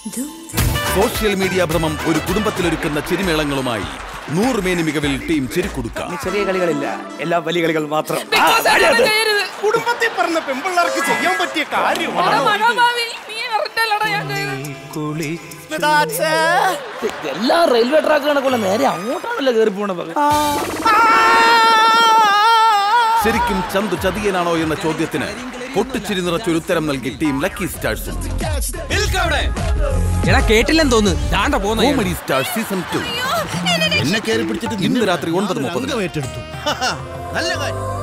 social media ഭ്രമം ഒരു കുടുംബത്തിലൊരുക്കുന്ന ചിരിമേളങ്ങളുമായി നൂറ് മേനി മികവിൽ ടീം ചിരിക്കുടുക്ക ചെറിയ കളികളില്ല എല്ലാ വലിയ കളികൾ മാത്രം കുടുംബത്തിൽ പറഞ്ഞ പെമ്പിള്ളേർക്ക് ചെയ്യാൻ പറ്റിയ കാര്യമാണ് എല്ലാ റെയിൽവേ ട്രാക്ക് കണക്കുള്ള നേരെ അങ്ങോട്ടാണല്ലോ കയറി പോണത് ശരിക്കും ചന്തു ചതിയനാണോ എന്ന ചോദ്യത്തിന് പൊട്ടിച്ചിരി നിറച്ചൊരു ഉത്തരം നൽകി ടീം ലക്കി സ്റ്റാർസും എടാ കേട്ടില്ലെന്ന് തോന്നുന്നു ദാണ്ട പോന്ന കോമഡി സ്റ്റാർ സീസൺ ടു എന്നെ കയറി പിടിച്ചിട്ട് ഇന്ന് രാത്രി ഒൻപത് മുപ്പതിന് ഏറ്റെടുത്തു നല്ല കാര്യം